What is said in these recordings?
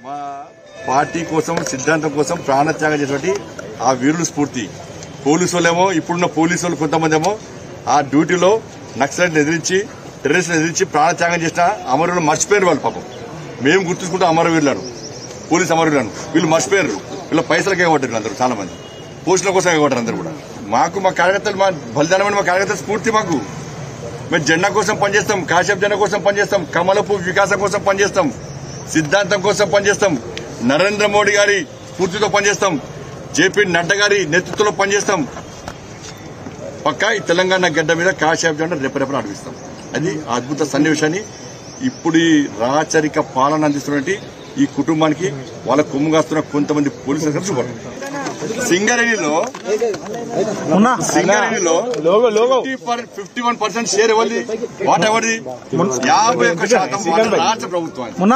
మా పార్టీ కోసం సిద్ధాంతం కోసం ప్రాణత్యాగం చేసినటువంటి ఆ వీరుల స్ఫూర్తి పోలీసు వాళ్ళేమో ఇప్పుడున్న పోలీసు వాళ్ళు కొంతమంది ఏమో ఆ డ్యూటీలో నక్సలైట్ ఎదిరించి టెర్రరిస్ట్ ఎదిరించి ప్రాణత్యాగం చేసిన అమరులు మర్చిపోయారు వాళ్ళు పాపం మేము గుర్తుంచుకుంటాం అమరవీరులను పోలీస్ అమరవీరులను వీళ్ళు మర్చిపోయారు వీళ్ళ పైసలకే కొట్టారు అందరూ చాలా మంది పోస్టుల కోసం కొట్టారు అందరూ కూడా మాకు మా కార్యకర్తలు మా బలిదానమైన మా కార్యకర్తల స్ఫూర్తి మాకు మేము జెండా కోసం పనిచేస్తాం కాశ్యప్ జెండా కోసం పనిచేస్తాం కమలపు వికాసం కోసం పనిచేస్తాం సిద్ధాంతం కోసం పనిచేస్తాం నరేంద్ర మోడీ గారి స్ఫూర్తితో పనిచేస్తాం జేపీ నడ్డా గారి నేతృత్వంలో పనిచేస్తాం పక్కా ఈ తెలంగాణ గడ్డ మీద కాశ్యప్ జెండా రెప్పరెప్పని అడిగిస్తాం అది ఆ అద్భుత సన్నివేశాన్ని ఇప్పుడు ఈ రాచరిక పాలన అందిస్తున్నటువంటి ఈ కుటుంబానికి వాళ్ళ కొమ్ము కాస్తున్న కొంతమంది పోలీసులు కలిసి చూపడం సింగరేణిలో సింగరేణిలో ఫిఫ్టీ వన్ పర్సెంట్ షేర్ ఎవరిది వాట్ ఎవరిది యాభై ఒక్క శాతం వాటా రాష్ట్ర ప్రభుత్వానికి మొన్న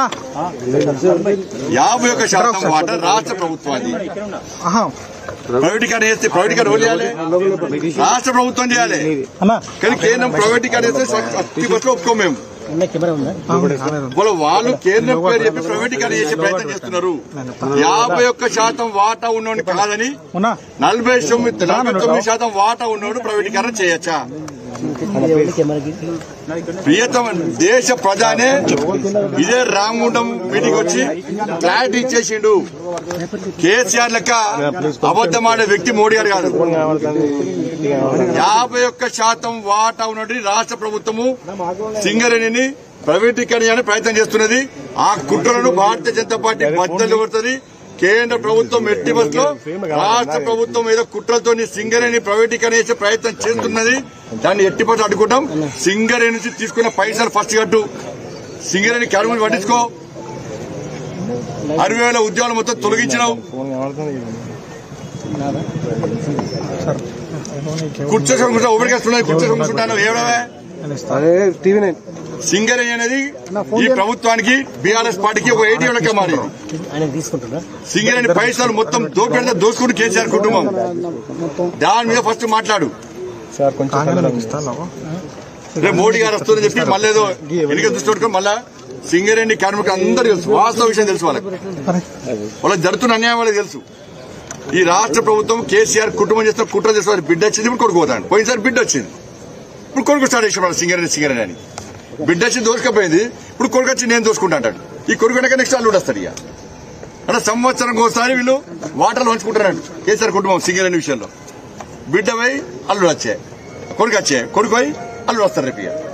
యాభై ఒక్క శాతం వాటా రాష్ట్ర ప్రభుత్వానికి ఆహా ప్రైవేటీకరణ చేస్తే ప్రైవేటీకరణ ఎవరు చేయాలి రాష్ట్ర ప్రభుత్వం చేయాలి అన్న కానీ కేంద్రం ప్రైవేటీకరణ చేస్తే అతి బస్సులో ఒప్పుకోం మేము వాళ్ళ వాళ్ళు కేంద్రం పేరు చెప్పి ప్రైవేటీకరణ చేసే ప్రయత్నం చేస్తున్నారు యాభై ఒక్క శాతం వాటా ఉన్నోని కాదని మొన్న నలభై తొమ్మిది నలభై తొమ్మిది శాతం వాటా ఉన్నోడు ప్రైవేటీకరణ చేయొచ్చా ప్రియతమ దేశ ప్రజానే ఇదే రామగుండం మీటింగ్ వచ్చి క్లారిటీ ఇచ్చేసిండు కేసీఆర్ లెక్క అబద్దమాడే వ్యక్తి మోడీ గారు కాదు యాభై ఒక్క శాతం వాటా ఉన్నటువంటి రాష్ట్ర ప్రభుత్వము సింగరేణిని ప్రైవేటీకరణ చేయడానికి ప్రయత్నం చేస్తున్నది ఆ కుట్రలను భారతీయ జనతా పార్టీ బద్దలు కొడుతుంది కేంద్ర ప్రభుత్వం ఎట్టి బస్సులో రాష్ట్ర ప్రభుత్వం ఏదో కుట్రలతో సింగరేణి ప్రైవేటీకరణ చేసే ప్రయత్నం చేస్తున్నది దాన్ని ఎట్టి బస్సు అడ్డుకుంటాం సింగరేణి నుంచి తీసుకున్న పైసలు ఫస్ట్ కట్టు సింగరేణి కార్మికులు పట్టించుకో అరవై వేల ఉద్యోగాలు మొత్తం తొలగించినావు కూర్చోసం కూర్చో ఉపరికేస్తున్నాయి కూర్చోసం కూర్చుంటాను ఏడవే అదే టీవీ నైన్ సింగరేణి అనేది ఈ ప్రభుత్వానికి బీఆర్ఎస్ పార్టీకి ఒక ఏటీ లెక్క మారింది ఆయన తీసుకుంటున్నా సింగరేణి పైసలు మొత్తం దోపెడితే దోసుకుంటూ కేసీఆర్ కుటుంబం దాని మీద ఫస్ట్ మాట్లాడు సార్ కొంచెం ఆంగ్లం ఇస్తాను రేపు మోడీ గారు వస్తుందని చెప్పి మళ్ళీ ఏదో ఎన్నిక దృష్టి పెట్టుకొని మళ్ళా సింగరేణి కార్మికులు అందరూ తెలుసు వాస్తవ విషయం తెలుసు వాళ్ళకి వాళ్ళకి జరుగుతున్న అన్యాయం వాళ్ళకి తెలుసు ఈ రాష్ట్ర ప్రభుత్వం కేసీఆర్ కుటుంబం చేస్తున్న కుట్ర చేస్తున్న బిడ్డ వచ్చింది ఇప్పుడు కొడుకు పోతాడు పోయినసారి బిడ్డ వచ్చింది ఇప్పుడు కొడుకు స్టార్ట్ చేసిన వాళ్ళు సింగరేణి సింగరేణి అని బిడ్డ వచ్చి దోసుకపోయింది ఇప్పుడు కొడుకు వచ్చి నేను దోసుకుంటా అంటాడు ఈ కొడుకు వెనక నెక్స్ట్ అల్లుడు వస్తాడు ఇక అంటే సంవత్సరం ఒకసారి వీళ్ళు వాటర్లు పంచుకుంటారంట కేసీఆర్ కుటుంబం సింగరేణి విషయంలో బిడ్డ పోయి అల్లుడు వచ్చాయి కొడుకు వచ్చాయి కొడుకు పోయి అల్లుడు వస్తారు రేపు ఇక